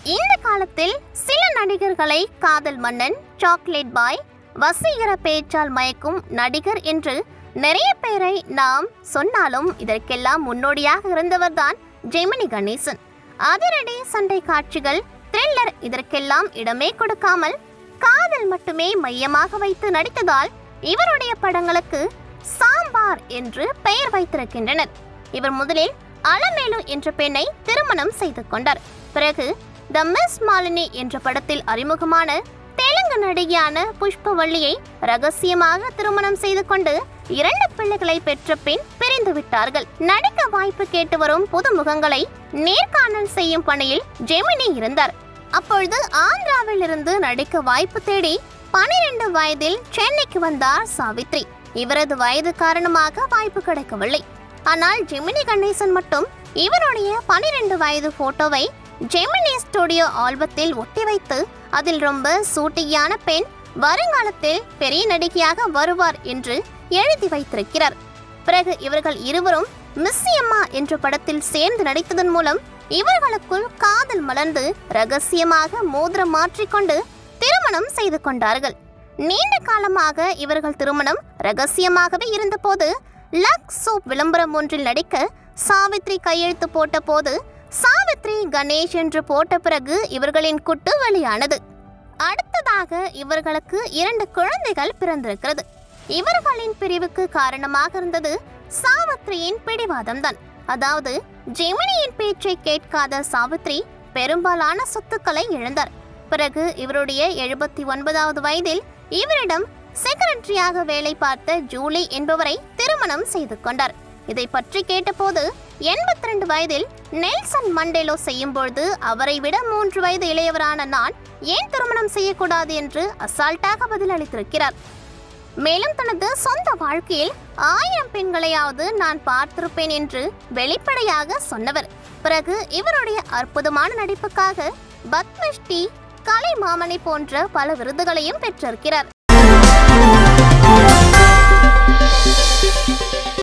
இந்த காலத்தில் சில நடிகர்களை காதல் மன்னன் சாக்லேட் பாய் வசீகர பேச்சால் மயக்கும் நடிகர் என்று நிறைய பேரை நாம் சொன்னாலும் இதற்கெல்லாம் முன்னோடியாக இருந்தவர்தான் ஜெமினி கணேசன் அதிரடி சண்டை காட்சிகள் த்ரில்லர் இதற்கெல்லாம் இடமே கொடுக்காமல் காதல் மட்டுமே மையமாக வைத்து நடித்ததால் இவருடைய படங்களுக்கு சாம்பார் என்று பெயர் வைத்திருக்கின்றனர் இவர் முதலில் அலமேலு என்ற பெண்ணை திருமணம் செய்து கொண்டார் பிறகு த மிஸ் மாலினி என்ற படத்தில் அறிமுகமான தெலுங்கு நடிகையான புஷ்பவள்ளியை ரகசியமாக திருமணம் செய்து கொண்டு இரண்டு பிள்ளைகளை பெற்ற பின் பிரிந்து விட்டார்கள் நடிக்க வாய்ப்பு கேட்டு வரும் புது முகங்களை நேர்காணல் செய்யும் பணியில் ஜெமினி இருந்தார் அப்பொழுது ஆந்திராவில் இருந்து நடிக்க வாய்ப்பு தேடி பனிரெண்டு வயதில் சென்னைக்கு வந்தார் சாவித்ரி இவரது வயது காரணமாக வாய்ப்பு கிடைக்கவில்லை ஆனால் ஜெமினி கணேசன் மட்டும் இவருடைய பனிரெண்டு வயது போட்டோவை ஜெமினி ஸ்டுடியோ ஆல்பத்தில் ஒட்டி வைத்து அதில் ரொம்ப சூட்டியான பெண் வருங்காலத்தில் பெரிய நடிகையாக வருவார் என்று எழுதி வைத்திருக்கிறார் பிறகு இவர்கள் இருவரும் மிஸ்ஸியம்மா என்ற படத்தில் சேர்ந்து நடித்ததன் மூலம் இவர்களுக்குள் காதல் மலர்ந்து ரகசியமாக மோதிரம் மாற்றிக்கொண்டு திருமணம் செய்து கொண்டார்கள் நீண்ட காலமாக இவர்கள் திருமணம் ரகசியமாகவே இருந்தபோது லக் சோப் விளம்பரம் ஒன்றில் நடிக்க சாவித்ரி கையெழுத்து போட்ட போது சாவித்ரி கணேஷ் என்று போட்ட பிறகு இவர்களின் குட்டு வெளியானது அடுத்ததாக இவர்களுக்கு இரண்டு குழந்தைகள் பிறந்திருக்கிறது இவர்களின் பிரிவுக்கு காரணமாக இருந்தது சாவித்ரியின் பிடிவாதம்தான் அதாவது ஜெமினியின் பேச்சை கேட்காத சாவித்ரி பெரும்பாலான சொத்துக்களை இழந்தார் பிறகு இவருடைய எழுபத்தி ஒன்பதாவது வயதில் இவரிடம் செக்ரட்டரியாக வேலை பார்த்த ஜூலி என்பவரை திருமணம் செய்து கொண்டார் இதை பற்றி கேட்டபோது எண்பத்தி ரெண்டு வயதில் நெல்சன் மண்டேலோ செய்யும் பொழுது அவரை விட மூன்று வயது இளையவரான நான் ஏன் திருமணம் செய்யக்கூடாது என்று அசால்ட்டாக பதிலளித்திருக்கிறார் மேலும் தனது சொந்த வாழ்க்கையில் ஆயிரம் பெண்களையாவது நான் பார்த்திருப்பேன் என்று வெளிப்படையாக சொன்னவர் பிறகு இவருடைய அற்புதமான நடிப்புக்காக பத்மஸ்ரீ கலை மாமணி போன்ற பல விருதுகளையும் பெற்றிருக்கிறார்